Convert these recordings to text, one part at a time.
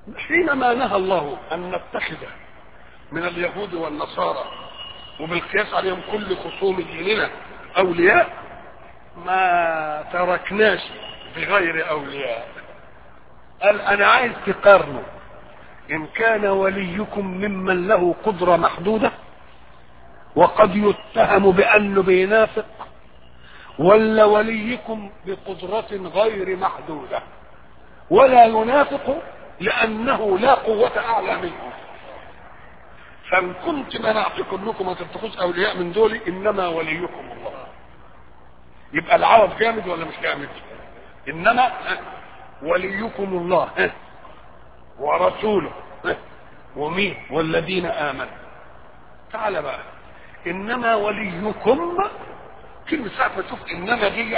حينما نهى الله ان نتخذ من اليهود والنصارى وبالقياس عليهم كل خصوم ديننا اولياء ما تركناش بغير اولياء قال انا عايز تقارنوا ان كان وليكم ممن له قدرة محدودة وقد يتهم بانه بينافق ولا وليكم بقدرة غير محدودة ولا ينافق لانه لا قوة اعلى منه فان كنت منعتكم انكم ما تتخذوا اولياء من دول انما وليكم الله يبقى العوض جامد ولا مش جامد انما وليكم الله ورسوله ومين والذين امنوا تعال بقى انما وليكم كلمة ساعة ما تشوف انما دي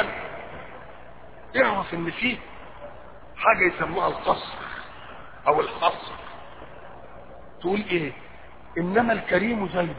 اعرف ان فيه حاجة يسموها القصر او الحصر تقول ايه انما الكريم زيد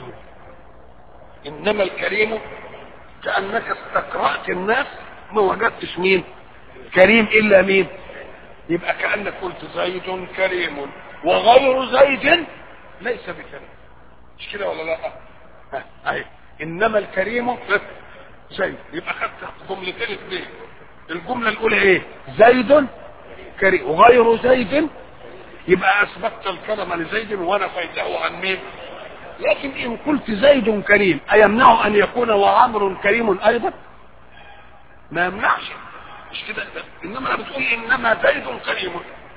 انما الكريم كانك استقرات الناس ما وجدتش مين كريم الا مين يبقى كانك قلت زيد كريم وغير زيد ليس بكريم مش كده ولا لا ها اهي انما الكريم زيد يبقى خدت جملتين اثنين الجمله الاولى ايه زيد كريم وغير زيد يبقى اثبتت الكرم لزيد ونفيته عن مين لكن ان قلت زيد كريم ايمنع ان يكون وعمر كريم ايضا ما يمنعش مش كده انما انا بتقول انما زيد كريم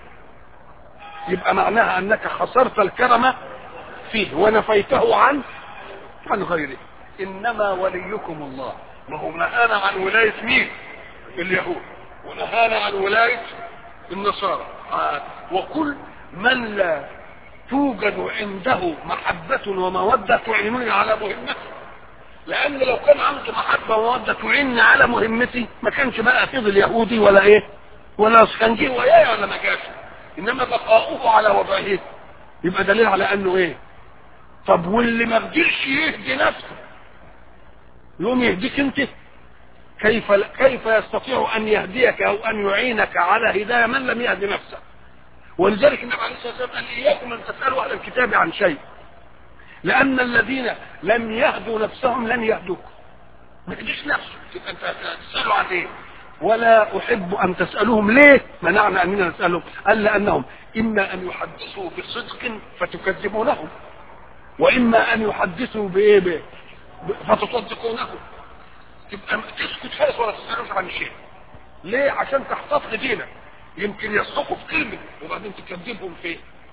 يبقى معناها انك خسرت الكرم فيه ونفيته عن عن غيره انما وليكم الله ما هو نهانا عن ولايه مين اليهود ونهانا عن ولايه النصارى آه. وكل من لا توجد عنده محبة ومودة تعينني على مهمته لأن لو كان عنده محبة ومودة تعينني على مهمتي ما كانش بقى فضل يهودي ولا إيه ولا كان جه وياي ولا ما جاش إنما بقاؤه على وضعه يبقى دليل على أنه إيه طب واللي ما قدرش يهدي نفسه يقوم يهديك أنت كيف كيف يستطيع أن يهديك أو أن يعينك على هداية من لم يهدي نفسه ولذلك النبي عليه الصلاه والسلام قال اياكم ان تسالوا اهل الكتاب عن شيء لان الذين لم يهدوا نفسهم لن يهدوكم ما تجيش نفسه تبقى انت تسالوا عن ايه ولا احب ان تسالوهم ليه منعنا اننا نسالهم قال لانهم اما ان يحدثوا بصدق فتكذبونهم واما ان يحدثوا بايه بيه فتصدقونهم تبقى تسكت خالص ولا تسالوش عن شيء ليه عشان تحتفظ دينك يمكن يصدقوا في كلمة وبعدين تكذبهم فيه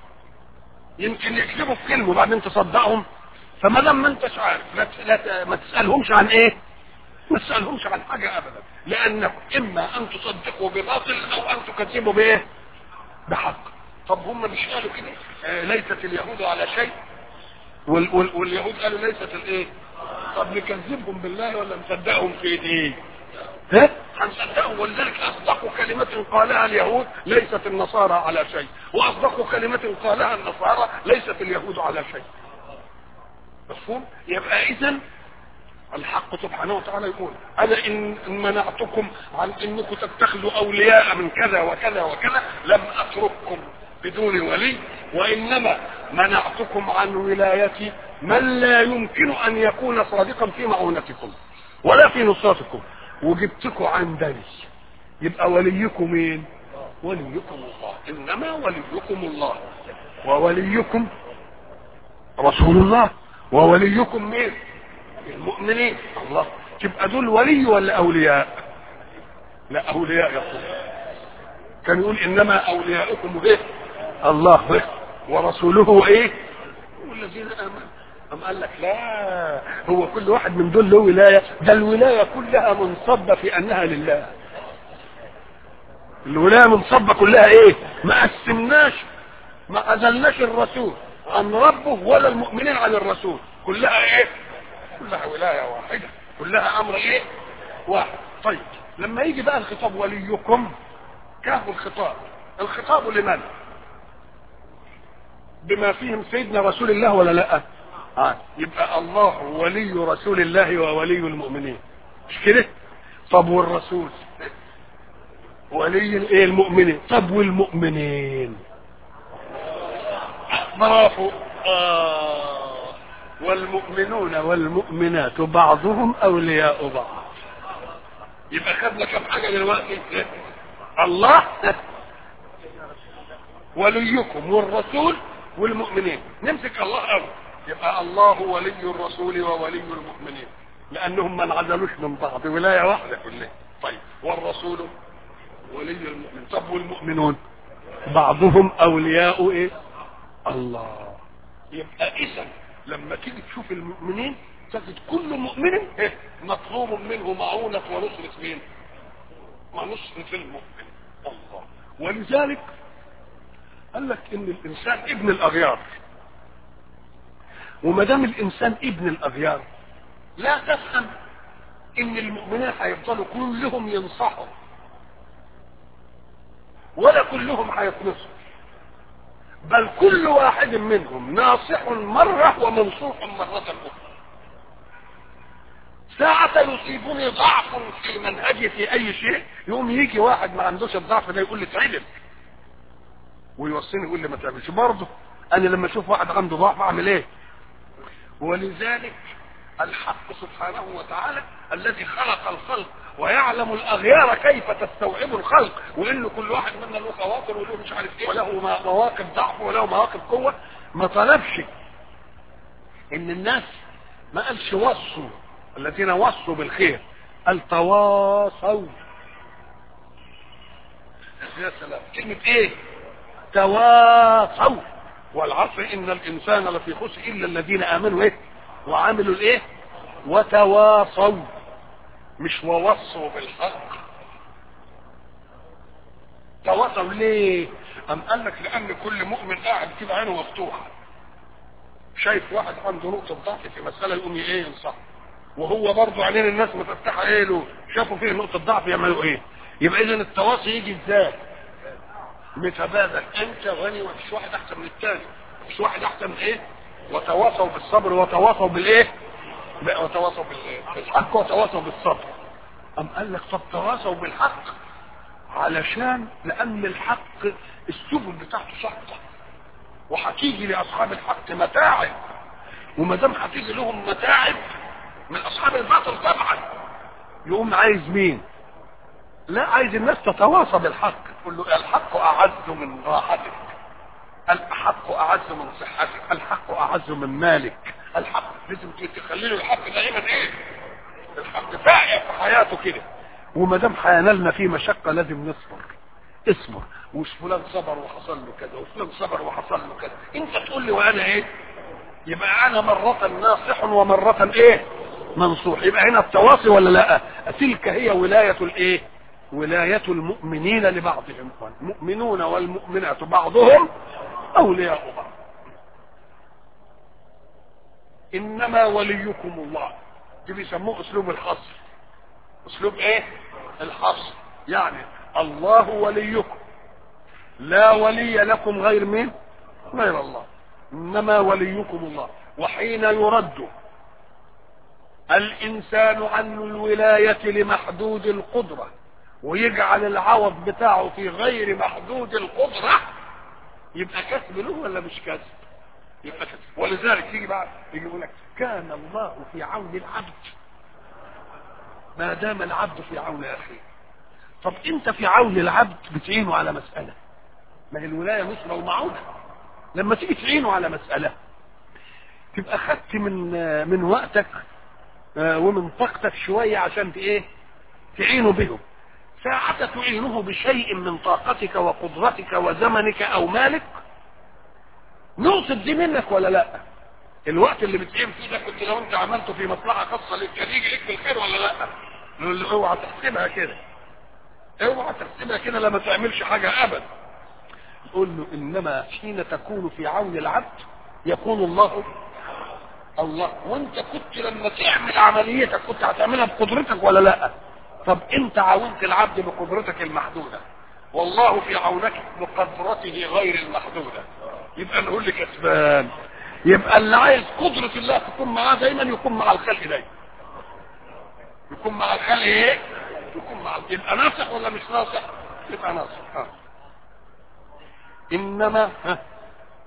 يمكن يكذبوا في كلمة وبعدين تصدقهم فما دام ما انتش عارف لا, لا ما تسألهمش عن ايه ما تسألهمش عن حاجة ابدا لانكم اما ان تصدقوا بباطل او ان تكذبوا بايه بحق طب هم مش قالوا كده آه ليست اليهود على شيء وال وال واليهود قالوا ليست الايه طب نكذبهم بالله ولا نصدقهم في ايه ها هنصدقهم ولذلك اصدقوا كلمة قالها اليهود ليست النصارى على شيء واصدقوا كلمة قالها النصارى ليست اليهود على شيء مفهوم يبقى اذا الحق سبحانه وتعالى يقول انا ان منعتكم عن انكم تتخذوا اولياء من كذا وكذا وكذا لم اترككم بدون ولي وانما منعتكم عن ولاية من لا يمكن ان يكون صادقا في معونتكم ولا في نصرتكم وجبتكم عندني يبقى وليكم مين وليكم الله انما وليكم الله ووليكم رسول الله ووليكم مين المؤمنين الله تبقى دول ولي ولا اولياء لا اولياء يقول كان يقول انما اولياؤكم ايه الله ورسوله ايه والذين امنوا أم قال لك لا هو كل واحد من دول له ولاية ده الولاية كلها منصبة في أنها لله الولاية منصبة كلها إيه ما قسمناش ما أزلناش الرسول عن ربه ولا المؤمنين عن الرسول كلها إيه كلها ولاية واحدة كلها أمر إيه واحد طيب لما يجي بقى الخطاب وليكم كهو الخطاب الخطاب لمن بما فيهم سيدنا رسول الله ولا لا آه. يبقى الله ولي رسول الله وولي المؤمنين مش كده طب والرسول ولي الايه المؤمنين طب والمؤمنين برافو آه والمؤمنون والمؤمنات بعضهم اولياء بعض يبقى خدنا كم حاجه دلوقتي الله وليكم والرسول والمؤمنين نمسك الله اول يبقى الله ولي الرسول وولي المؤمنين لانهم ما انعزلوش من بعض ولايه واحده كلها طيب والرسول ولي المؤمن طب والمؤمنون بعضهم اولياء ايه الله يبقى اذا لما تيجي تشوف المؤمنين تجد كل مؤمن إيه؟ مطلوب منه معونة ونصرة مين؟ ونصرة المؤمن الله ولذلك قال لك ان الانسان ابن الاغيار وما دام الانسان ابن الاغيار لا تفهم ان المؤمنين هيفضلوا كلهم ينصحوا ولا كلهم هيتنصحوا بل كل واحد منهم ناصح مرة ومنصوح مرة أخرى ساعة يصيبني ضعف في منهجي في أي شيء يقوم يجي واحد ما عندوش الضعف ده يقول لي اتعدل ويوصيني يقول لي ما تعملش برضه أنا لما أشوف واحد عنده ضعف أعمل إيه؟ ولذلك الحق سبحانه وتعالى الذي خلق الخلق ويعلم الاغيار كيف تستوعب الخلق وان كل واحد منا له خواطر وله مش عارف ايه وله مواقف ضعف وله مواقف قوه ما طلبش ان الناس ما قالش وصوا الذين وصوا بالخير قال تواصوا يا سلام كلمة ايه تواصوا والعصر ان الانسان لفي خسر الا الذين امنوا ايه وعملوا الايه وتواصوا مش ووصوا بالحق تواصوا ليه ام قال لك لان كل مؤمن قاعد كده عينه مفتوحه شايف واحد عنده نقطه ضعف في مساله يقوم ايه ينصح وهو برضه عينين الناس مفتحه ايه له شافوا فيه نقطه ضعف يعملوا ايه يبقى اذا التواصي يجي ازاي متبادل انت غني ومفيش واحد احسن من الثاني مفيش واحد احسن من ايه وتواصوا بالصبر وتواصوا بالايه وتواصوا بالحق وتواصوا بالصبر أم قال لك طب تواصوا بالحق علشان لأن الحق السبل بتاعته شقة وهتيجي لأصحاب الحق متاعب وما دام هتيجي لهم متاعب من أصحاب الباطل طبعا يقوم عايز مين؟ لا عايز الناس تتواصى بالحق تقول له الحق أعز من راحتك الحق أعز من صحتك الحق أعز من مالك الحق لازم تخلي له الحق دائما ايه الحق فائع في حياته كده وما دام هينالنا فيه مشقه لازم نصبر اصبر وش فلان صبر وحصل له كذا وفلان صبر وحصل له كذا انت تقول لي وانا ايه يبقى انا مرة ناصح ومرة ايه منصوح يبقى هنا التواصي ولا لا تلك هي ولاية الايه ولاية المؤمنين لبعضهم المؤمنون والمؤمنات بعضهم اولياء بعض انما وليكم الله دي بيسموه اسلوب الحصر اسلوب ايه الحصر يعني الله وليكم لا ولي لكم غير مين غير الله انما وليكم الله وحين يرد الانسان عن الولاية لمحدود القدرة ويجعل العوض بتاعه في غير محدود القدرة يبقى كسب له ولا مش كسب يبقى كسب ولذلك يجي بعد يجي يقول لك كان الله في عون العبد ما دام العبد في عون اخيه طب انت في عون العبد بتعينه على مسألة ما هي الولاية نصرة ومعونة لما تيجي تعينه على مسألة تبقى خدت من من وقتك ومن طاقتك شوية عشان ايه تعينه به ساعة تعينه بشيء من طاقتك وقدرتك وزمنك او مالك نقطة دي منك ولا لا الوقت اللي بتعين فيه ده كنت لو انت عملته في مصلحة خاصة لك كان يجي لك بالخير ولا لا نقول له اوعى تحسبها كده اوعى تحسبها كده لما تعملش حاجة ابدا قول له انما حين تكون في عون العبد يكون الله الله وانت كنت لما تعمل عمليتك كنت هتعملها بقدرتك ولا لا طب انت عاونت العبد بقدرتك المحدودة والله في عونك بقدرته غير المحدودة يبقى نقول لك كسبان يبقى اللي عايز قدرة الله تكون معاه دايما يكون مع الخلق دايما يكون مع الخلق ايه يكون مع يبقى ناصح ولا مش ناصح يبقى ناصح ها. انما ها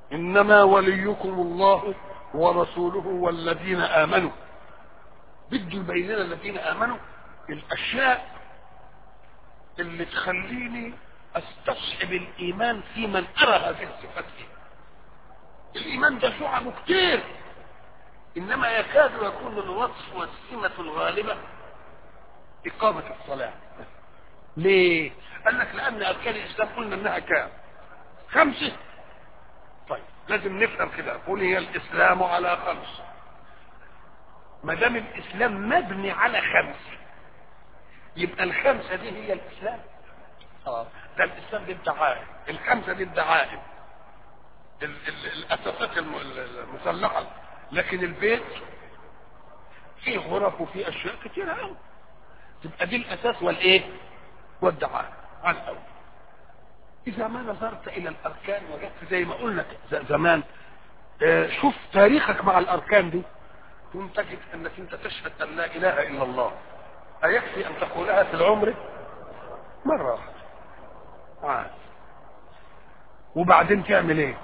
انما وليكم الله ورسوله والذين امنوا بده يبين لنا الذين امنوا الاشياء اللي تخليني استصحب الايمان في من ارى هذه الصفات فيه الايمان ده شعبه كتير انما يكاد يكون الوصف والسمة الغالبة اقامة الصلاة ليه قال لك لان اركان الاسلام قلنا انها كام خمسة طيب لازم نفهم كده بني الاسلام على خمس ما دام الاسلام مبني على خمسة يبقى الخمسة دي هي الاسلام اه ده الاسلام دي الدعائم الخمسة دي الدعائم ال- ال- الاساسات الم- المسلحة لكن البيت فيه غرف وفيه اشياء كتيرة قوي تبقى دي الاساس والايه والدعائم على الاول اذا ما نظرت الى الاركان وجدت زي ما قلنا ز- زمان آه، شوف تاريخك مع الاركان دي ثم تجد انك انت تشهد ان لا اله الا الله ايكفي ان تقولها في العمر مره واحده عاد وبعدين تعمل ايه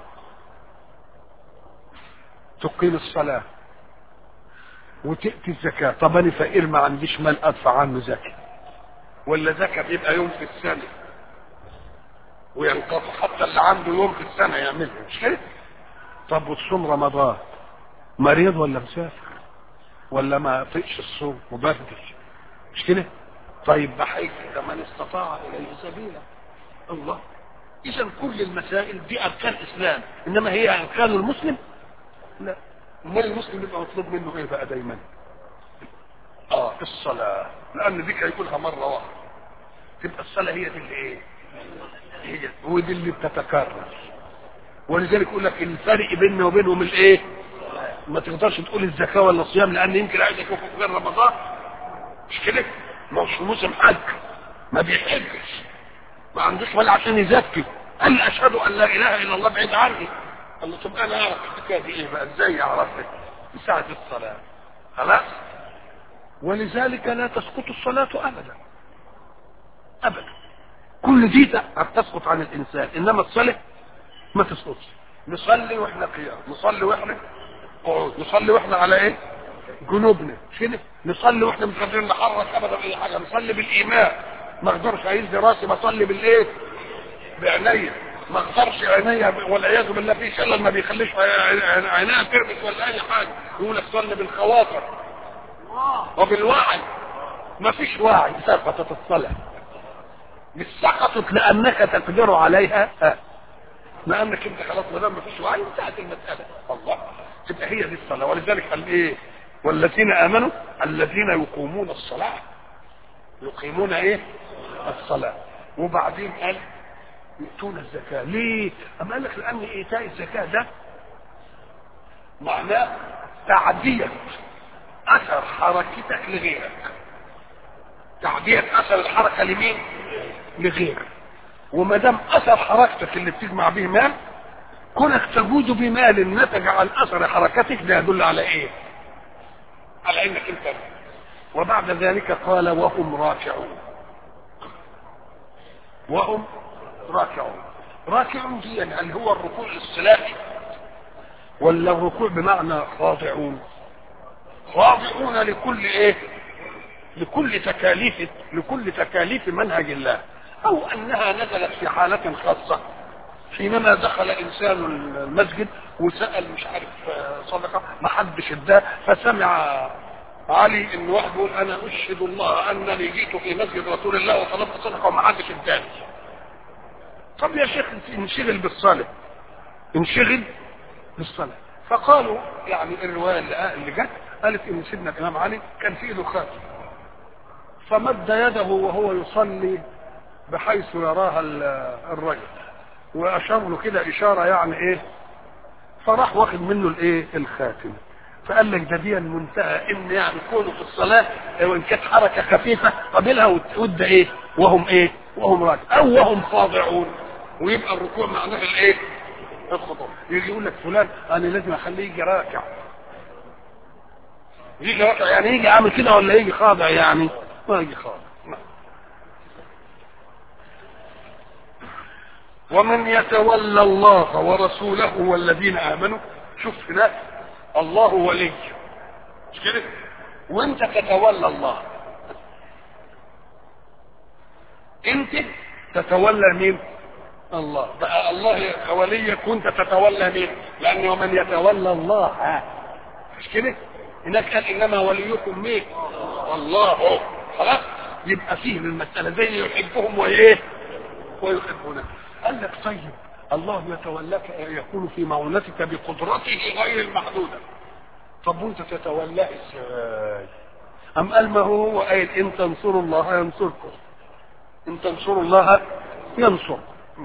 تقيم الصلاه وتأتي الزكاة طب أنا فقير ما عنديش مال أدفع عنه زكاة ولا زكاة بيبقى يوم في السنة وينقطع حتى اللي عنده يوم في السنة يعملها مش كده؟ طب وتصوم رمضان مريض ولا مسافر ولا ما طيقش الصوم مبردش مش كده؟ طيب بحيث من استطاع إليه سبيلا الله إذا كل المسائل دي أركان إسلام إنما هي أركان المسلم لا امال المسلم يبقى مطلوب منه ايه بقى دايما اه الصلاة لان دي هيقولها مرة واحدة تبقى الصلاة هي دي اللي ايه هي ودي اللي بتتكرر ولذلك يقول لك الفرق بيننا وبينهم الايه ما تقدرش تقول الزكاة ولا الصيام لان يمكن عايز يشوفه في غير رمضان مش كده ما هوش في موسم حج ما بيحجش ما عندوش ولا عشان يزكي قال اشهد ان لا اله الا الله بعيد عني قال له طب انا اعرف الحكايه دي ايه بقى ازاي اعرفها ساعه الصلاه خلاص ولذلك لا تسقط الصلاه ابدا ابدا كل دي تسقط عن الانسان انما الصلاه ما تسقطش نصلي واحنا قيام نصلي واحنا قعود نصلي واحنا على ايه جنوبنا مش كده نصلي واحنا مش قادرين نحرك ابدا اي حاجه نصلي بالايمان ما اقدرش اعيز راسي بصلي بالايه بعينيا ما اقدرش عينيا والعياذ بالله في شلل ما بيخليش عينيها تربس ولا اي حاجه يقول لك صلي بالخواطر وبالوعي ما فيش وعي سقطت الصلاه مش سقطت لانك تقدر عليها آه. لانك انت خلاص ما دام ما فيش وعي انتهت المساله الله تبقى هي دي الصلاه ولذلك قال ايه والذين امنوا الذين يقومون الصلاه يقيمون ايه الصلاه وبعدين قال يؤتون الزكاة ليه أما قال لك لأن إيتاء الزكاة ده معناه تعدية أثر حركتك لغيرك تعدية أثر الحركة لمين لغيرك وما دام أثر حركتك اللي بتجمع به مال كونك تجود بمال نتج عن أثر حركتك ده يدل على إيه على إنك أنت وبعد ذلك قال وهم راكعون وهم راكعون راكعون دي يعني هل هو الركوع الصلاتي ولا الركوع بمعنى خاضعون خاضعون لكل ايه لكل تكاليف لكل تكاليف منهج الله او انها نزلت في حالة خاصة حينما دخل انسان المسجد وسأل مش عارف صدقة ما حدش اداه فسمع علي ان واحد يقول انا اشهد الله انني جئت في مسجد رسول الله وطلبت صدقة وما حدش اداني طب يا شيخ انشغل بالصلاة انشغل بالصلاة فقالوا يعني الرواية اللي, اللي جت قالت ان سيدنا الامام علي كان في ايده خاتم فمد يده وهو يصلي بحيث يراها الرجل واشار له كده اشارة يعني ايه فراح واخد منه الايه الخاتم فقال لك ده دي المنتهى ان يعني كونه في الصلاة وان كانت حركة خفيفة قابلها وتود ايه وهم ايه وهم راكع او وهم خاضعون ويبقى الركوع معناه الايه الخضوع يجي يقول لك فلان انا لازم اخليه يجي راكع يجي راكع يعني يجي عامل كده ولا يجي خاضع يعني ما يجي خاضع ومن يتولى الله ورسوله والذين امنوا شوف هناك الله ولي مش كده وانت تتولى الله انت تتولى مين الله بقى الله وليك وانت تتولى مين لان ومن يتولى الله مش كده هناك قال انما وليكم مين الله خلاص يبقى فيه من المساله زي يحبهم وايه ويحبونه قال لك طيب الله يتولاك يكون في معونتك بقدرته غير المحدوده طب وانت تتولاه ازاي ام قال ما هو هو قايل ان تنصروا الله ينصركم ان تنصروا الله ينصركم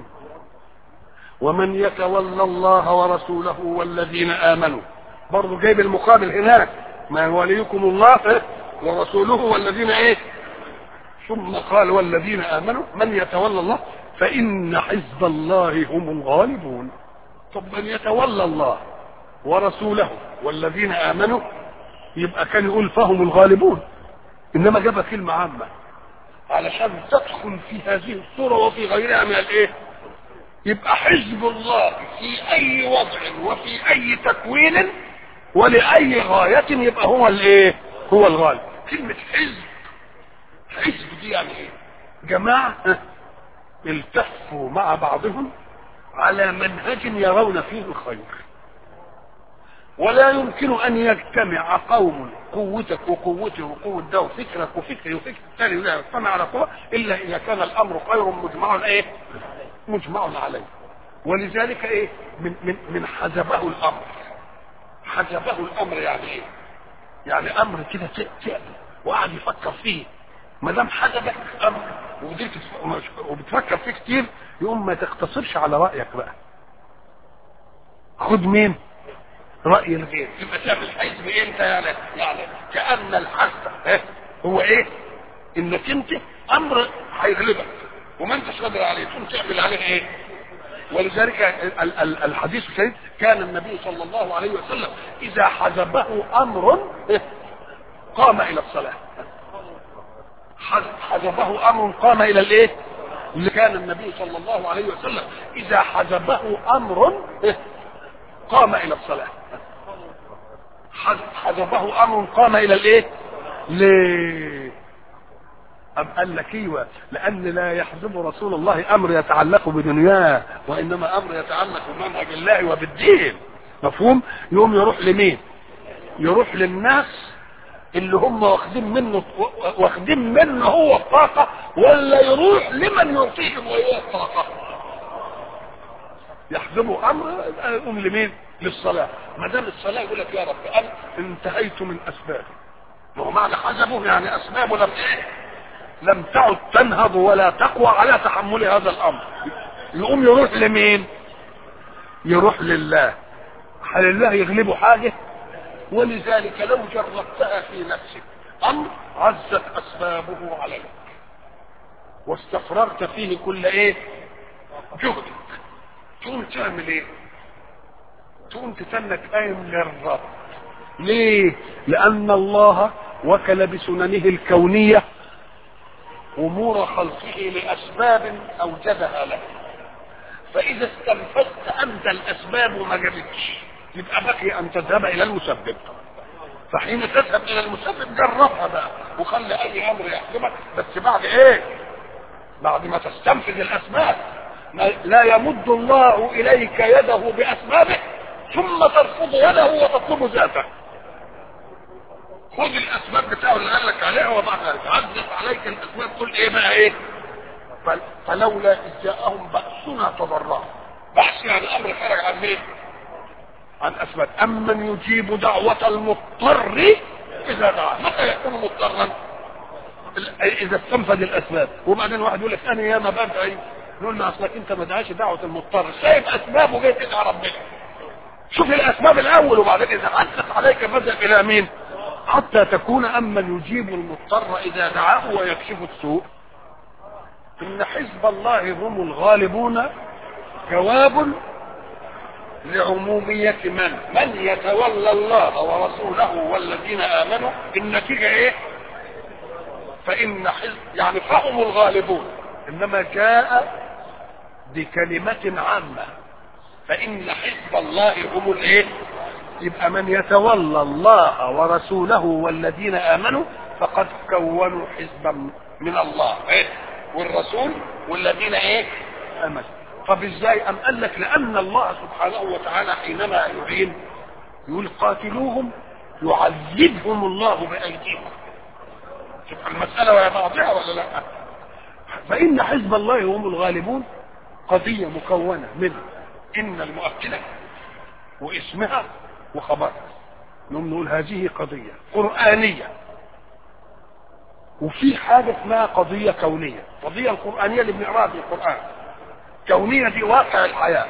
ومن يتولى الله ورسوله والذين امنوا برضه جايب المقابل هناك ما وليكم الله ورسوله والذين ايه ثم قال والذين امنوا من يتولى الله فان حزب الله هم الغالبون طب من يتولى الله ورسوله والذين امنوا يبقى كان يقول فهم الغالبون انما جاب كلمه عامه علشان تدخل في هذه الصوره وفي غيرها من الايه يبقى حزب الله في اي وضع وفي اي تكوين ولاي غايه يبقى هو الايه هو الغالب كلمه حزب حزب دي يعني ايه جماعه التفوا مع بعضهم على منهج يرون فيه الخير ولا يمكن ان يجتمع قوم قوتك وقوتي وقوة ده وفكرك وفكري وفكر الثاني لا يجتمع على قوة الا اذا كان الامر خير مجمع ايه مجمع عليه ولذلك ايه من من من حجبه الامر حجبه الامر يعني ايه يعني امر كده تقبل وقعد يفكر فيه ما دام حجبك امر وديت وبتفكر فيه كتير يقوم ما تقتصرش على رايك بقى خد مين راي الغير يبقى تعمل حزب انت يعني يعني كان الحزب هو ايه انك انت امر هيغلبك وما انتش قادر عليه تقوم تعمل عليه ايه ولذلك الحديث الشريف كان النبي صلى الله عليه وسلم اذا حجبه امر قام الى الصلاه حجبه امر قام الى الايه اللي كان النبي صلى الله عليه وسلم اذا حجبه امر قام الى الصلاه حجبه امر قام الى الايه ليه أم قال لك ايوه لان لا يحجب رسول الله امر يتعلق بدنياه وانما امر يتعلق بمنهج الله وبالدين مفهوم يوم يروح لمين يروح للناس اللي هم واخدين منه واخدين منه هو الطاقة ولا يروح لمن يعطيهم وهو الطاقة يحجبوا امر يقوم لمين للصلاة ما دام الصلاة يقول لك يا رب انا انتهيت من اسبابي ما هو معنى حجبه يعني اسبابه لم ايه لم تعد تنهض ولا تقوى على تحمل هذا الامر يقوم يروح لمين يروح لله هل الله يغلبه حاجة ولذلك لو جربتها في نفسك امر عزت اسبابه عليك واستفرغت فيه كل ايه جهدك تقوم تعمل ايه تقوم تتنك قايم للرب ليه لان الله وكل بسننه الكونيه امور خلقه لاسباب اوجدها له فاذا استنفذت انت الاسباب وما جابتش يبقى بقي ان تذهب الى المسبب فحين تذهب الى المسبب جربها بقى وخلي اي امر يحكمك بس بعد ايه بعد ما تستنفذ الاسباب لا يمد الله اليك يده باسبابه ثم ترفض يده وتطلب ذاته خذ الاسباب بتاعه اللي قال لك عليها وبعد ذلك عزف عليك الاسباب تقول ايه بقى ايه فلولا اذ جاءهم باسنا تضرعوا بحث يعني امر خرج عن مين عن اسباب امن يجيب دعوة المضطر اذا دعا متى يكون مضطرا اذا استنفذ الاسباب وبعدين واحد يقول لك انا يا ما بدعي نقول له اصلك انت ما دعاش دعوة المضطر سايب اسباب وجاي تدعى ربنا شوف الاسباب الاول وبعدين اذا عزت عليك فاذهب الى مين حتى تكون أمن يجيب المضطر إذا دعاه ويكشف السوء إن حزب الله هم الغالبون جواب لعمومية من من يتولى الله ورسوله والذين آمنوا النتيجة إيه فإن حزب يعني فهم الغالبون إنما جاء بكلمة عامة فإن حزب الله هم الايه؟ يبقى من يتولى الله ورسوله والذين آمنوا فقد كونوا حزبا من الله إيه؟ والرسول والذين ايه؟ آمنوا طب ازاي أم قال لك لأن الله سبحانه وتعالى حينما يعين يقول قاتلوهم يعذبهم الله بأيديكم تبقى المسألة وهي بعضها ولا لا؟ فإن حزب الله هم الغالبون قضية مكونة من إن المؤكدة واسمها وخبرها نقوم نقول هذه قضية قرآنية وفي حاجة اسمها قضية كونية القضية القرآنية اللي بنقراها في القرآن كونية دي واقع الحياة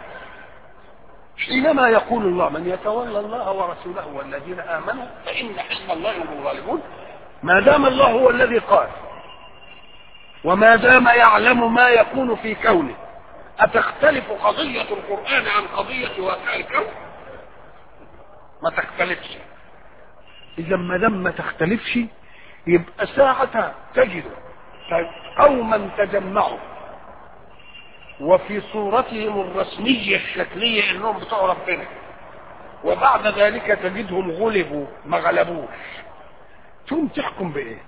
حينما يقول الله من يتولى الله ورسوله والذين آمنوا فإن حزب الله هم الغالبون ما دام الله هو الذي قال وما دام يعلم ما يكون في كونه أتختلف قضية القرآن عن قضية واقع الكون ما تختلفش إذا ما دام ما تختلفش يبقى ساعة تجد قوما تجمعوا وفي صورتهم الرسمية الشكلية انهم بتوع ربنا وبعد ذلك تجدهم غلبوا ما غلبوش ثم تحكم بايه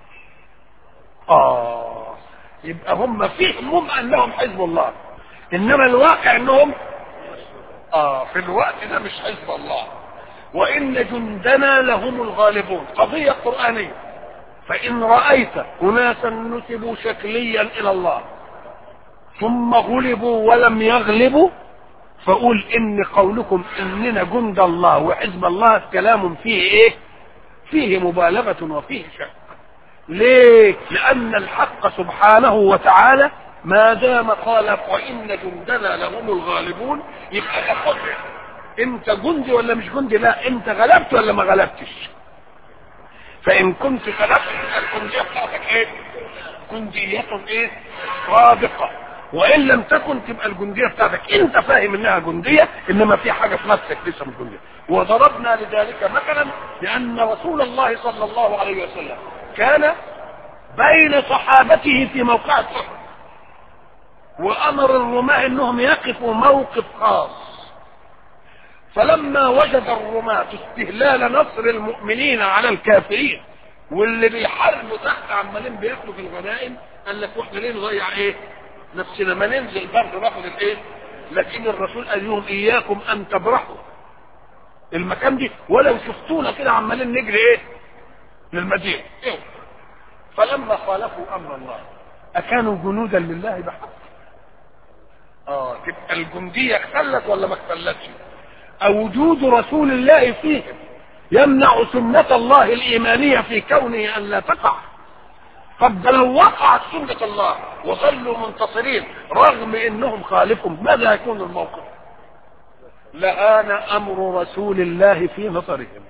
اه يبقى هم فيهم انهم حزب الله انما الواقع انهم اه في الوقت ده مش حزب الله وان جندنا لهم الغالبون قضية قرآنية فان رأيت اناسا نسبوا شكليا الى الله ثم غلبوا ولم يغلبوا فقول ان قولكم اننا جند الله وحزب الله كلام فيه ايه فيه مبالغة وفيه شك ليه لان الحق سبحانه وتعالى ما دام قال وان جندنا لهم الغالبون يبقى تاخد انت جندي ولا مش جندي لا انت غلبت ولا ما غلبتش فان كنت غلبت الجندية بتاعتك ايه جندية ايه صادقة وان لم تكن تبقى الجنديه بتاعتك انت فاهم انها جنديه انما في حاجه في نفسك لسه مش جنديه وضربنا لذلك مثلا لان رسول الله صلى الله عليه وسلم كان بين صحابته في موقع الصحر وامر الرماة انهم يقفوا موقف خاص فلما وجد الرماة استهلال نصر المؤمنين على الكافرين واللي بيحاربوا تحت عمالين بياكلوا في الغنائم قال لك واحنا ليه نضيع ايه نفسنا ما ننزل برضه ناخد الايه لكن الرسول قال لهم اياكم ان تبرحوا المكان دي ولو شفتونا كده عمالين نجري ايه للمدينه إيه؟ فلما خالفوا امر الله اكانوا جنودا لله بحق اه تبقى الجنديه اختلت ولا ما اختلتش او وجود رسول الله فيهم يمنع سنه الله الايمانيه في كونه ان لا تقع طب ده لو وقعت سنة الله وظلوا منتصرين رغم انهم خالفهم ماذا يكون الموقف لآن امر رسول الله في نظرهم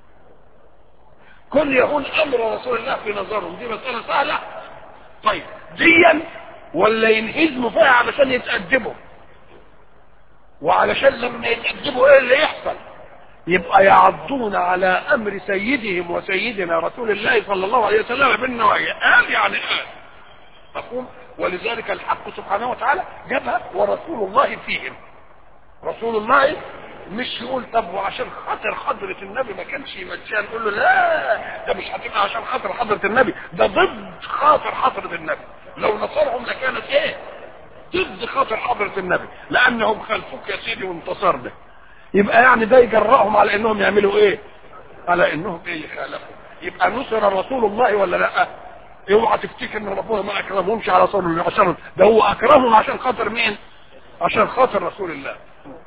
كل يكون امر رسول الله في نظرهم دي مسألة سهلة طيب ديا ولا ينهزموا فيها علشان يتأدبوا وعلشان لما يتأدبوا ايه اللي يحصل يبقى يعضون على امر سيدهم وسيدنا رسول الله صلى الله عليه وسلم بالنوايا قال يعني قال مفهوم ولذلك الحق سبحانه وتعالى جابها ورسول الله فيهم رسول الله مش يقول طب وعشان خاطر حضرة النبي ما كانش يمشيها نقول له لا ده مش هتبقى عشان خاطر حضرة النبي ده ضد خاطر حضرة النبي لو نصرهم لكانت ايه ضد خاطر حضرة النبي لانهم خلفوك يا سيدي وانتصرنا يبقى يعني ده يجرأهم على انهم يعملوا ايه على انهم ايه يخالفوا يبقى نصر رسول الله ولا لا اوعى تفتكر ان ربنا ما اكرمهمش على صبر عشان ده هو اكرمهم عشان خاطر مين عشان خاطر رسول الله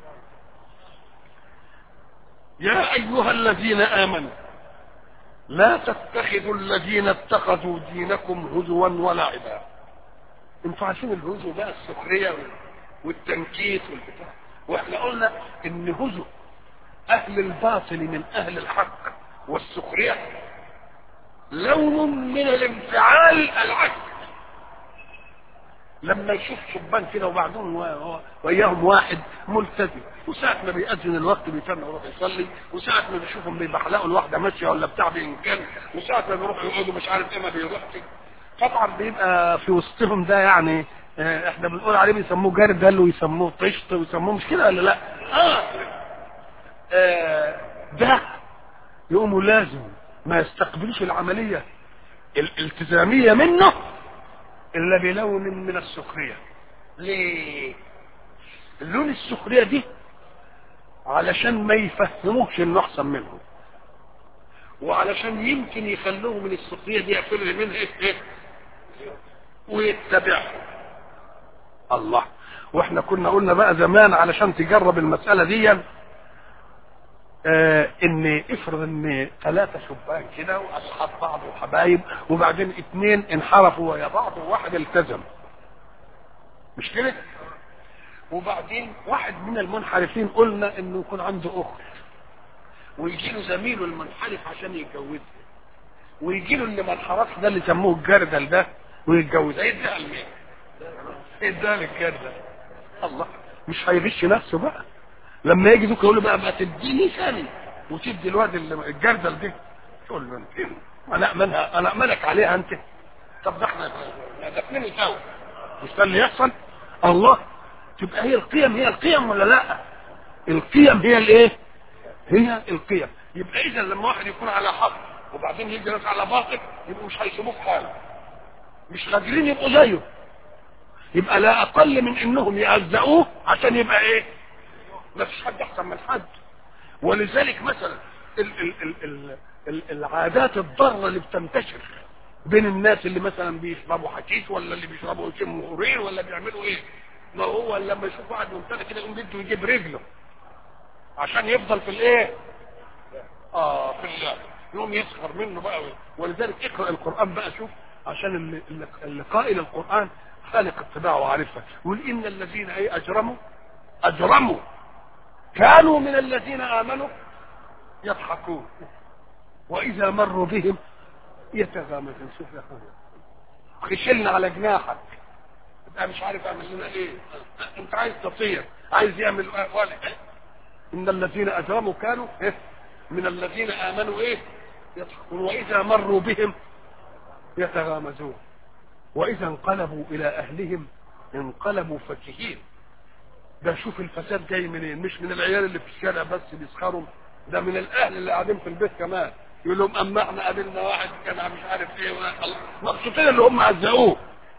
يا ايها الذين امنوا لا تتخذوا الذين اتخذوا دينكم هزوا ولعبا انتوا عارفين الهزو بقى السخريه والتنكيت والبتاع واحنا قلنا ان هزو اهل الباطل من اهل الحق والسخريه لون من الانفعال العكس لما يشوف شبان كده وبعدهم وياهم واحد ملتزم وساعة ما بيأذن الوقت بيفهم يروح يصلي وساعة ما بيشوفهم بيبحلقوا الواحدة ماشية ولا بتاع بإمكان وساعة ما بيروحوا يقعدوا مش عارف ايه ما بيروحش طبعا بيبقى في وسطهم ده يعني آه، احنا بنقول عليه بيسموه جردل ويسموه طشت ويسموه مش كده ولا لا آه. آه ده يقوموا لازم ما يستقبلوش العملية الالتزامية منه الا بلون من السخرية ليه اللون السخرية دي علشان ما يفهموش انه احسن منهم وعلشان يمكن يخلوه من السخرية دي يقفل منها ايه ايه ويتبعهم الله واحنا كنا قلنا بقى زمان علشان تجرب المسألة دي آه ان افرض ان ثلاثة شبان كده واصحاب بعض وحبايب وبعدين اتنين انحرفوا ويا بعض وواحد التزم مش كده وبعدين واحد من المنحرفين قلنا انه يكون عنده اخت ويجي له زميله المنحرف عشان يتجوزها ويجي له اللي ما انحرفش ده اللي سموه الجردل ده ويتجوزها ايه ده المين ايه ده الجردل الله مش هيغش نفسه بقى لما يجي دوك يقول له بقى ما تديني ثاني وتدي الواد اللي الجردل دي تقول له انت انا امنها انا امنك عليها انت طب ده احنا دفنين سوا مش ده اللي يحصل الله تبقى هي القيم هي القيم ولا لا القيم هي الايه هي القيم يبقى اذا لما واحد يكون على حق وبعدين يجي ناس على باطل يبقوا مش هيسيبوه في حاله مش قادرين يبقوا زيه يبقى لا اقل من انهم يهزئوه عشان يبقى ايه ما فيش حد احسن من حد ولذلك مثلا ال ال ال ال ال العادات الضاره اللي بتنتشر بين الناس اللي مثلا بيشربوا حشيش ولا اللي بيشربوا يشموا قرير ولا بيعملوا ايه ما هو لما يشوف واحد ممتلئ كده يقوم بده يجيب رجله عشان يفضل في الايه اه في الله يقوم يسخر منه بقى ولذلك اقرا القران بقى شوف عشان اللي, اللي, اللي قائل القران خالق اتباعه وعارفها يقول ان الذين ايه اجرموا اجرموا كانوا من الذين امنوا يضحكون واذا مروا بهم يتغامزون شوف يا اخويا خشلنا على جناحك انت مش عارف اعمل لنا ايه انت عايز تطير عايز يعمل ولا ان الذين اجرموا كانوا إيه؟ من الذين امنوا ايه يضحكون واذا مروا بهم يتغامزون واذا انقلبوا الى اهلهم انقلبوا فكهين ده شوف الفساد جاي منين مش من العيال اللي في الشارع بس بيسخروا ده من الاهل اللي قاعدين في البيت كمان يقول لهم اما احنا قابلنا واحد كان مش عارف ايه مبسوطين اللي هم عزقوه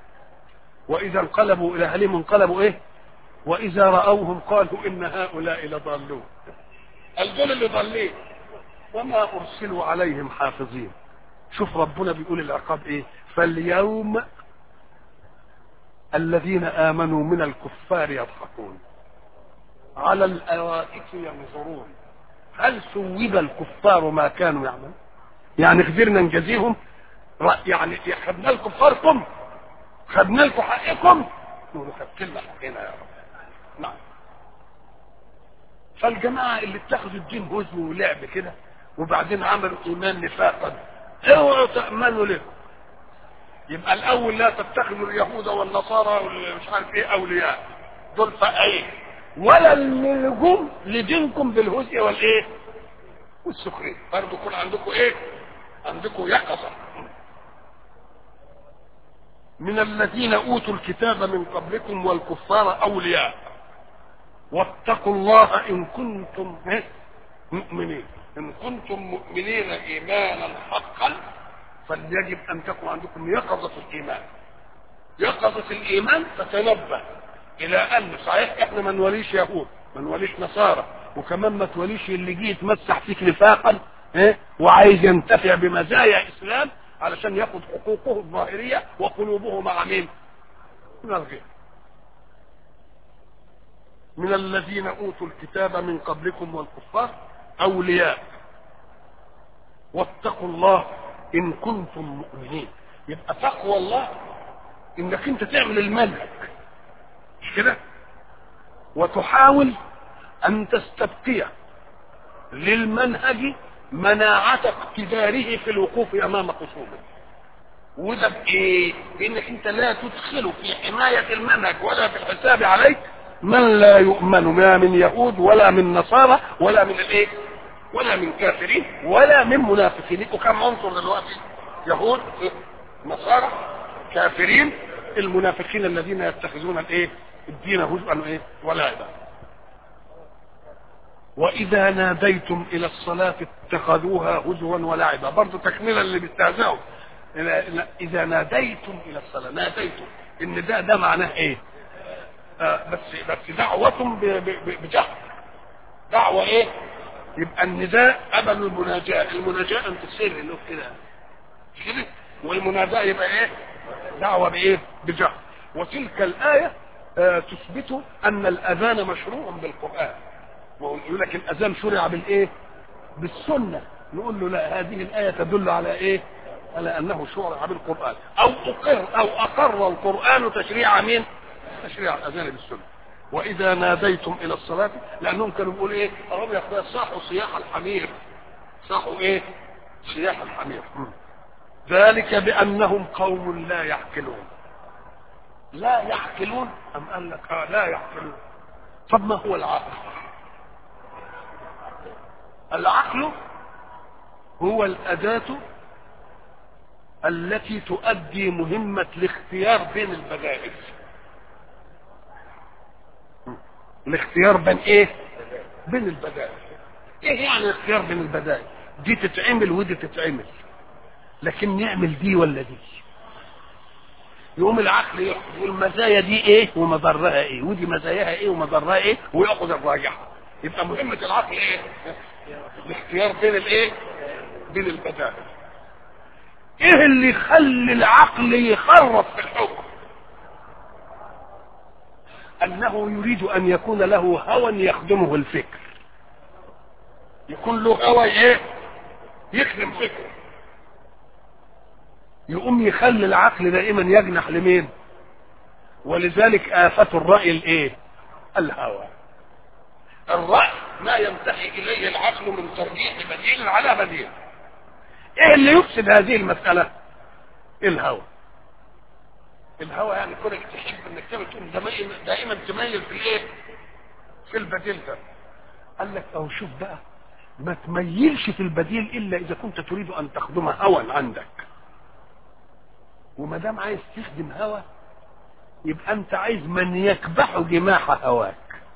واذا انقلبوا الى اهلهم انقلبوا ايه واذا راوهم قالوا ان هؤلاء لضالون الدول اللي ضالين وما ارسلوا عليهم حافظين شوف ربنا بيقول العقاب ايه فاليوم الذين امنوا من الكفار يضحكون على الارائك ينظرون هل ثوب الكفار ما كانوا يعملون يعني قدرنا نجازيهم يعني خدنا لكم فرقكم خدنا لكم حقكم نقولوا خدت لنا حقنا يا رب نعم فالجماعة اللي اتخذوا الدين هزم ولعب كده وبعدين عملوا ايمان نفاقا اوعوا تأمنوا له يبقى الاول لا تتخذوا اليهود والنصارى مش عارف ايه اولياء دول فقايه ولا الملجوم لدينكم بالهزء والايه والسخريه برضه يكون عندكم ايه عندكم يقظه من الذين اوتوا الكتاب من قبلكم والكفار اولياء واتقوا الله ان كنتم مؤمنين ان كنتم مؤمنين ايمانا حقا فليجب ان تكون عندكم يقظه الايمان يقظه الايمان تتنبه الى ان صحيح احنا ما نوليش يهود ما نوليش نصارى وكمان ما توليش اللي جه يتمسح فيك نفاقا ايه وعايز ينتفع بمزايا اسلام علشان ياخد حقوقه الظاهريه وقلوبه مع مين؟ من الغير. من الذين اوتوا الكتاب من قبلكم والكفار اولياء واتقوا الله ان كنتم مؤمنين يبقى تقوى الله انك انت تعمل المنهج مش كده وتحاول ان تستبقي للمنهج مناعة اقتداره في الوقوف امام خصومه وده بايه بانك انت لا تدخل في حماية المنهج ولا في الحساب عليك من لا يؤمن لا من يهود ولا من نصارى ولا من الايه ولا من كافرين ولا من منافقين وكم عنصر دلوقتي يهود نصارى كافرين المنافقين الذين يتخذون الايه الدين هزءا ايه ولعبا واذا ناديتم الى الصلاه اتخذوها هزوا ولعبا برضه تكمله اللي بيستهزئوا اذا ناديتم الى الصلاه ناديتم ان ده ده معناه ايه آه بس بس دعوة بجهر دعوة ايه يبقى النداء قبل المناجاة المناجاة انت سر له كده كده والمناداة يبقى ايه دعوة بايه بجهر وتلك الآية آه تثبت ان الاذان مشروع بالقرآن ويقول لك الاذان شرع بالايه بالسنة نقول له لا هذه الآية تدل على ايه على انه شرع بالقرآن او اقر او اقر القرآن تشريع مين تشريع الاذان بالسنه واذا ناديتم الى الصلاه لانهم كانوا بيقولوا ايه قربوا يا اخويا صاحوا صياح الحمير صاحوا ايه صياح الحمير ذلك بانهم قوم لا يعقلون لا يعقلون ام قال لك آه لا يعقلون طب ما هو العقل العقل هو الاداه التي تؤدي مهمه الاختيار بين البدائل الاختيار بين ايه بين البدائل ايه يعني الاختيار بين البدائل دي تتعمل ودي تتعمل لكن نعمل دي ولا دي يقوم العقل يقول مزايا دي ايه ومضرها ايه ودي مزاياها ايه ومضرها ايه وياخذ الراجحه يبقى مهمه العقل ايه الاختيار بين الايه بين البدائل ايه اللي يخلي العقل يخرف في الحكم انه يريد ان يكون له هوى يخدمه الفكر يكون له هوى ايه يخدم فكره يقوم يخلي العقل دائما يجنح لمين ولذلك آفة الرأي الايه الهوى الرأي ما ينتهي إليه العقل من ترجيح بديل على بديل ايه اللي يفسد هذه المسألة الهوى الهوى يعني كونك تحب انك تقوم دائما تميل في الايه في البديل ده قال لك او شوف بقى ما تميلش في البديل الا اذا كنت تريد ان تخدم هوى عندك وما دام عايز تخدم هوى يبقى انت عايز من يكبح جماح هواك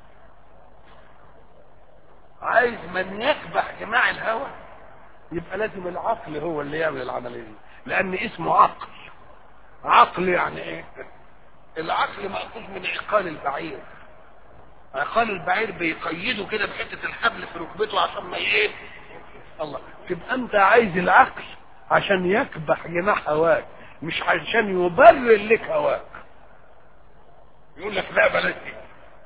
عايز من يكبح جماع الهوى يبقى لازم العقل هو اللي يعمل العمليه دي لان اسمه عقل عقل يعني ايه العقل مأخوذ من عقال البعير عقال البعير بيقيده كده بحته الحبل في ركبته عشان ما ايه الله تبقى انت عايز العقل عشان يكبح جناح هواك مش عشان يبرر لك هواك يقول لك لا بلاش دي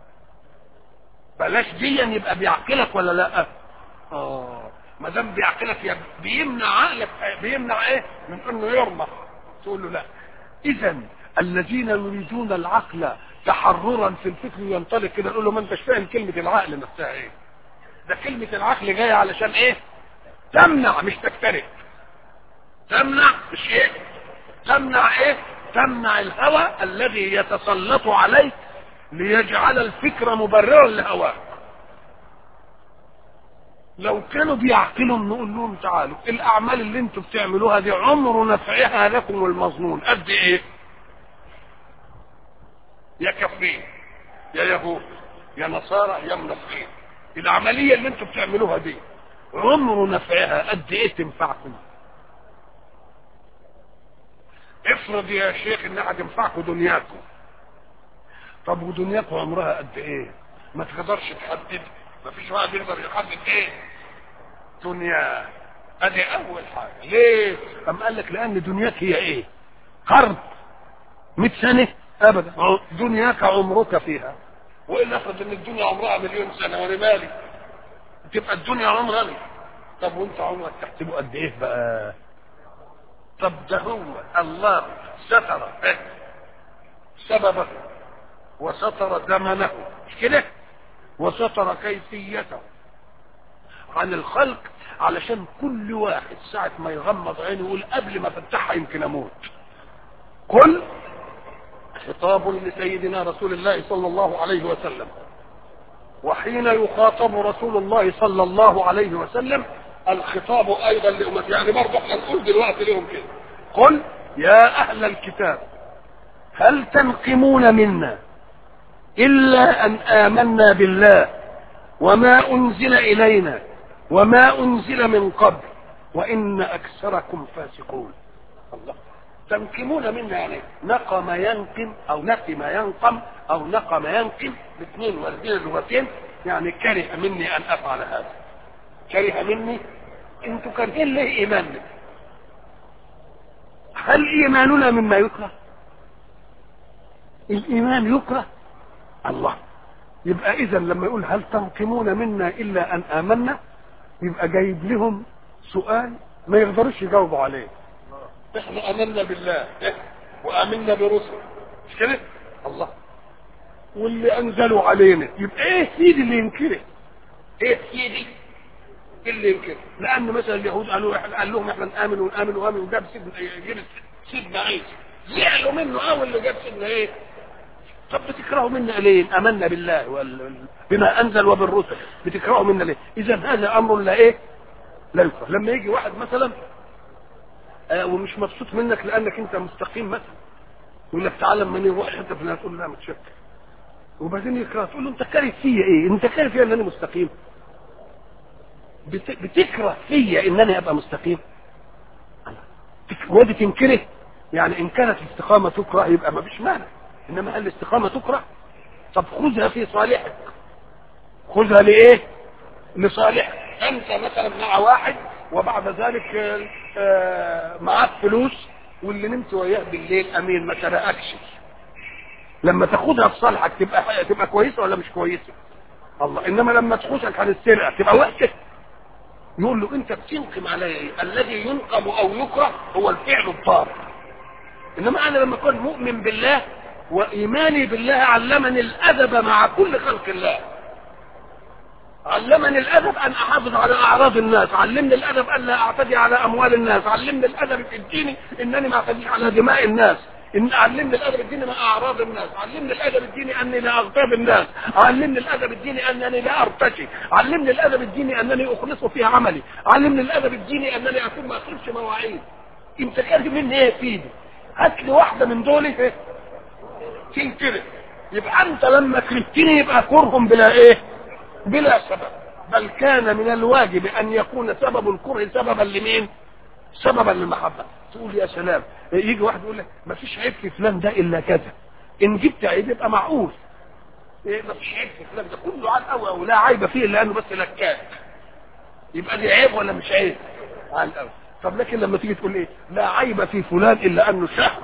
بلاش دي يبقى بيعقلك ولا لا اه ما دام بيعقلك بيمنع عقلك بيمنع ايه من انه يرمح تقول له لا اذا الذين يريدون العقل تحررا في الفكر ينطلق كده نقول له ما انتش فاهم كلمه العقل نفسها ايه ده كلمه العقل جايه علشان ايه تمنع مش تكترث تمنع مش ايه تمنع ايه تمنع الهوى الذي يتسلط عليك ليجعل الفكر مبررا لهواك لو كانوا بيعقلوا نقول لهم تعالوا الاعمال اللي انتم بتعملوها دي عمر نفعها لكم المظنون قد ايه يا كفرين يا يهود يا نصارى يا منافقين العمليه اللي انتم بتعملوها دي عمر نفعها قد ايه تنفعكم افرض يا شيخ انها هتنفعكم دنياكم طب ودنياكم عمرها قد ايه ما تقدرش تحدد ما فيش واحد يقدر يحدد ايه دنيا ادي اول حاجه ليه ام قال لك لان دنياك هي ايه قرض 100 سنه ابدا دنياك عمرك فيها والا افرض ان الدنيا عمرها مليون سنه وانا مالي تبقى الدنيا عمرها لي طب وانت عمرك تحسبه قد ايه بقى طب ده هو الله ستر إيه؟ سببه وستر زمنه مش كده وستر كيفيته عن الخلق علشان كل واحد ساعة ما يغمض عينه يقول قبل ما افتحها يمكن اموت كل خطاب لسيدنا رسول الله صلى الله عليه وسلم وحين يخاطب رسول الله صلى الله عليه وسلم الخطاب ايضا لامته يعني برضه احنا نقول دلوقتي لهم كده قل يا اهل الكتاب هل تنقمون منا إلا أن آمنا بالله وما أنزل إلينا وما أنزل من قبل وإن أكثركم فاسقون الله تنقمون منا يعني نقم ينقم أو نقم ينقم أو نقم ينقم الاثنين واردين اللغتين يعني كره مني أن أفعل هذا كره مني انتوا كارهين ليه إيماننا هل إيماننا مما يكره الإيمان يكره الله يبقى إذا لما يقول هل تنقمون منا إلا أن آمنا يبقى جايب لهم سؤال ما يقدروش يجاوبوا عليه احنا امنا بالله وامنا برسل مش كده الله واللي انزلوا علينا يبقى ايه سيدي اللي ينكره ايه سيدي اللي ينكره لان مثلا اليهود قالوا قال لهم احنا نامن ونامن ونامن وجاب سيدنا جاب سيدنا عيسى زعلوا منه اه اللي جاب سيدنا ايه طب بتكرهوا منا ليه امنا بالله وال... بما انزل وبالرسل بتكرهوا منا ليه اذا هذا امر لا ايه لا يكره لما يجي واحد مثلا آه ومش مبسوط منك لانك انت مستقيم مثلا يقول لك تعالى لما نروح حته فلانيه تقول لا متشكر وبعدين يكره تقول له انت كاره فيا ايه انت كاره فيا ان انا مستقيم بت... بتكره فيا ان انا ابقى مستقيم ودي تنكره يعني ان كانت الاستقامه تكره يبقى ما فيش مانع انما هل الاستقامه تكره طب خذها في صالحك خذها لايه لصالحك انت مثلا مع واحد وبعد ذلك معاك فلوس واللي نمت وياه بالليل امين ما سرقكش لما تاخدها في صالحك تبقى تبقى كويسه ولا مش كويسه الله انما لما تخشك عن السرقه تبقى وحشه يقول له انت بتنقم علي ايه الذي ينقم او يكره هو الفعل الضار انما انا لما اكون مؤمن بالله وايماني بالله علمني الادب مع كل خلق الله علمني الادب ان احافظ على اعراض الناس علمني الادب ان لا اعتدي على اموال الناس علمني الادب في الدين انني ما اعتديش على دماء الناس إن علمني الادب الديني مع اعراض الناس علمني الادب الديني اني لا اغتاب الناس علمني الادب الديني انني لا ارتشي علمني الادب الديني انني اخلص في عملي علمني الادب الديني انني اكون ما اخلفش مواعيد انت كاره مني ايه في دي هات لي واحده من دول ايه تنكره يبقى انت لما كرهتني يبقى كرهم بلا ايه بلا سبب بل كان من الواجب ان يكون سبب الكره سببا لمين سببا للمحبه تقول يا سلام يجي واحد يقول لك ما فيش عيب في فلان ده الا كذا ان جبت عيب يبقى معقول إيه ما فيش عيب في فلان ده كله عن قوي او لا عيب فيه الا انه بس لكاك يبقى دي عيب ولا مش عيب عن قوي طب لكن لما تيجي تقول ايه لا عيب في فلان الا انه سهم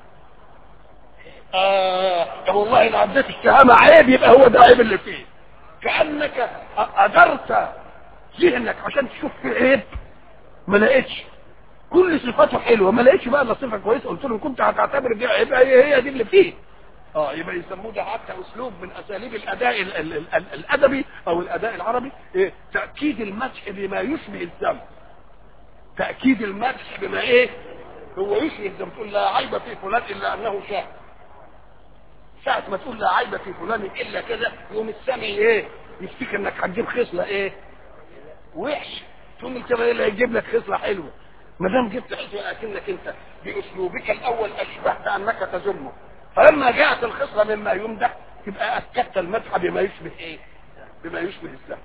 آه طب والله ان عديت الشهامه عيب يبقى هو ده عيب اللي فيه كانك قدرت ذهنك عشان تشوف فيه عيب ما لقيتش كل صفاته حلوه ما لقيتش بقى الا صفه كويسه قلت له كنت هتعتبر دي عيب هي هي دي اللي فيه اه يبقى يسموه ده حتى اسلوب من اساليب الاداء ال ال ال الادبي او الاداء العربي إيه؟ تاكيد المدح بما يشبه الذم تاكيد المدح بما ايه هو يشبه الذم تقول لا عيب في فلان الا انه شاهد ساعة ما تقول لا عيب في فلان الا كذا يوم السامع ايه يفتكر انك هتجيب خصلة ايه وحش تقوم انت ايه اللي هيجيب لك خصلة حلوة ما دام جبت خصلة اكنك انت باسلوبك الاول اشبهت انك تذمه فلما جاءت الخصلة مما يمدح يبقى اكدت المدح بما يشبه ايه بما يشبه السهم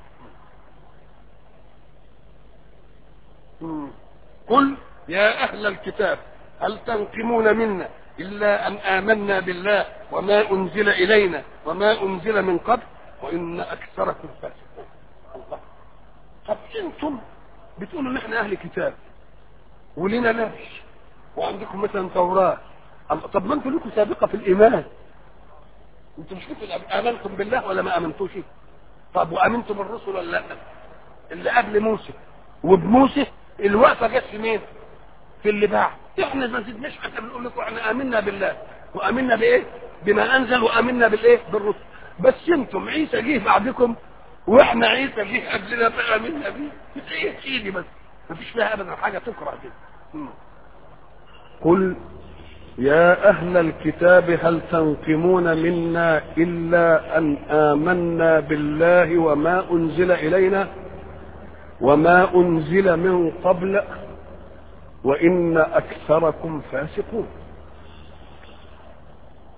قل يا اهل الكتاب هل تنقمون منا إلا أن آمنا بالله وما أنزل إلينا وما أنزل من قبل وإن أكثركم فاسقون الله طب أنتم بتقولوا إن إحنا أهل كتاب ولنا نبي وعندكم مثلا توراة طب ما أنتم لكم سابقة في الإيمان أنتم مش لكم آمنتم بالله ولا ما آمنتوش طب وآمنتم الرسل ولا لا اللي قبل موسى وبموسى الوقفة جت في مين؟ في اللي بعد احنا ما زدناش حتى بنقول لكم احنا امنا بالله وامنا بايه بما انزل وامنا بالايه بالرسل بس انتم عيسى جه بعدكم واحنا عيسى جه قبلنا فامنا بيه ايه سيدي بس ما فيش فيها ابدا حاجه تكره كده قل يا أهل الكتاب هل تنقمون منا إلا أن آمنا بالله وما أنزل إلينا وما أنزل من قبل وإن أكثركم فاسقون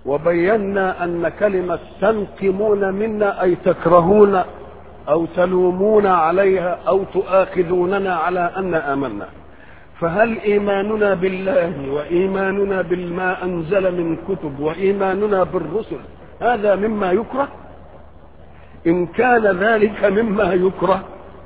وبينا أن كلمة تنقمون منا أي تكرهون أو تلومون عليها أو تؤاخذوننا على أن آمنا فهل إيماننا بالله وإيماننا بما أنزل من كتب وإيماننا بالرسل هذا مما يكره إن كان ذلك مما يكره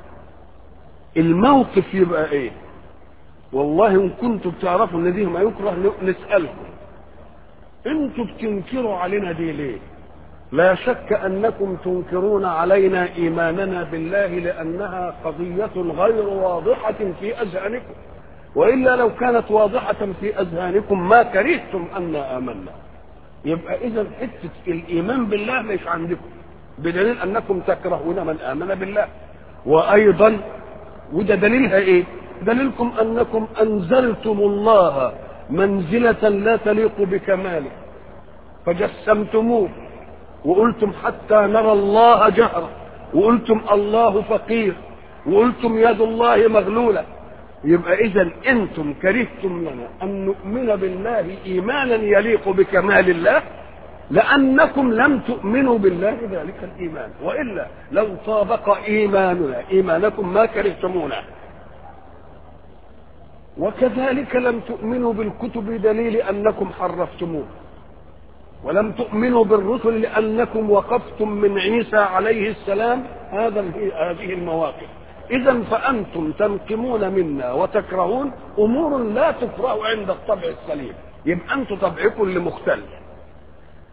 الموقف يبقى إيه والله إن كنتم تعرفوا أن دي ما يكره نسألكم أنتم بتنكروا علينا دي ليه لا شك أنكم تنكرون علينا إيماننا بالله لأنها قضية غير واضحة في أذهانكم وإلا لو كانت واضحة في أذهانكم ما كرهتم أن آمنا يبقى إذا حتة الإيمان بالله مش عندكم بدليل أنكم تكرهون من آمن بالله وأيضا وده دليلها إيه؟ دليلكم أنكم أنزلتم الله منزلة لا تليق بكماله فجسمتموه وقلتم حتى نرى الله جهرا وقلتم الله فقير وقلتم يد الله مغلوله يبقى اذا انتم كرهتم لنا ان نؤمن بالله ايمانا يليق بكمال الله لانكم لم تؤمنوا بالله ذلك الايمان والا لو طابق ايماننا ايمانكم ما كرهتمونا وكذلك لم تؤمنوا بالكتب دليل انكم حرفتموه ولم تؤمنوا بالرسل لانكم وقفتم من عيسى عليه السلام هذا هذه المواقف اذا فانتم تنقمون منا وتكرهون امور لا تكره عند الطبع السليم يبقى انتم طبعكم اللي مختل